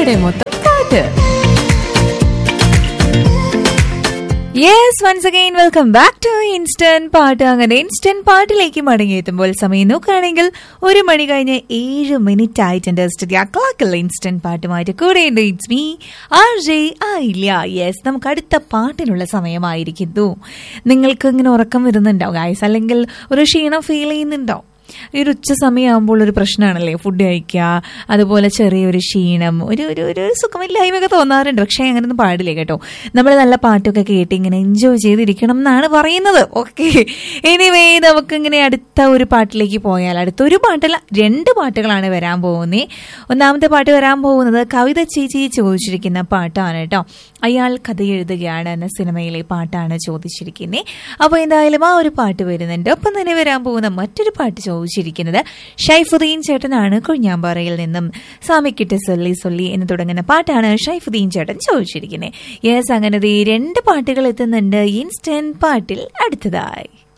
ഇവിടെ മൊത്തം പാട്ട് yes once again welcome back to instant പാട്ട് അങ്ങനെ ഇൻസ്റ്റന്റ് പാട്ടിലേക്ക് മടങ്ങിയെത്തുമ്പോൾ സമയം നോക്കുകയാണെങ്കിൽ ഒരു മണി കഴിഞ്ഞ് ഏഴ് മിനിറ്റ് ആയിട്ടുണ്ട് സ്റ്റുഡിയോ ക്ലാക്കിൽ ഇൻസ്റ്റന്റ് പാട്ടുമായിട്ട് കൂടെയുണ്ട് ഇറ്റ്സ് മീ ആർ ജെ ആയില്ല യെസ് നമുക്ക് അടുത്ത പാട്ടിനുള്ള സമയമായിരിക്കുന്നു നിങ്ങൾക്ക് ഇങ്ങനെ ഉറക്കം വരുന്നുണ്ടോ ഗായ്സ് അല്ലെങ്കിൽ ഒരു ക്ഷീണം ഫീൽ ചെയ്യുന്നുണ്ടോ ഈ ഒരു ഉച്ച സമയമാകുമ്പോൾ ഒരു പ്രശ്നമാണല്ലേ ഫുഡ് കഴിക്കുക അതുപോലെ ചെറിയൊരു ക്ഷീണം ഒരു ഒരു ഒരു സുഖമില്ലായ്മയൊക്കെ തോന്നാറുണ്ട് പക്ഷേ അങ്ങനെയൊന്നും പാടില്ല കേട്ടോ നമ്മൾ നല്ല പാട്ടൊക്കെ കേട്ട് ഇങ്ങനെ എൻജോയ് ചെയ്തിരിക്കണം എന്നാണ് പറയുന്നത് ഓക്കെ എനിവേ നമുക്ക് ഇങ്ങനെ അടുത്ത ഒരു പാട്ടിലേക്ക് പോയാൽ അടുത്ത ഒരു പാട്ടല്ല രണ്ട് പാട്ടുകളാണ് വരാൻ പോകുന്നത് ഒന്നാമത്തെ പാട്ട് വരാൻ പോകുന്നത് കവിത ചേച്ചി ചോദിച്ചിരിക്കുന്ന പാട്ടാണ് കേട്ടോ അയാൾ കഥ എഴുതുകയാണ് എന്ന സിനിമയിലെ പാട്ടാണ് ചോദിച്ചിരിക്കുന്നത് അപ്പോൾ എന്തായാലും ആ ഒരു പാട്ട് വരുന്നുണ്ട് ഒപ്പം തന്നെ വരാൻ പോകുന്ന മറ്റൊരു പാട്ട് ചോദിച്ചിരിക്കുന്നത് ഷൈഫുദ്ദീൻ ചേട്ടനാണ് കുഞ്ഞാമ്പാറയിൽ നിന്നും സാമിക്കിട്ട് സൊല്ലി സൊല്ലി എന്ന് തുടങ്ങുന്ന പാട്ടാണ് ഷൈഫുദ്ദീൻ ചേട്ടൻ ചോദിച്ചിരിക്കുന്നത് യെസ് അങ്ങനെ ദേ രണ്ട് പാട്ടുകൾ എത്തുന്നുണ്ട് ഇൻസ്റ്റന്റ് പാട്ടിൽ അടുത്തതായി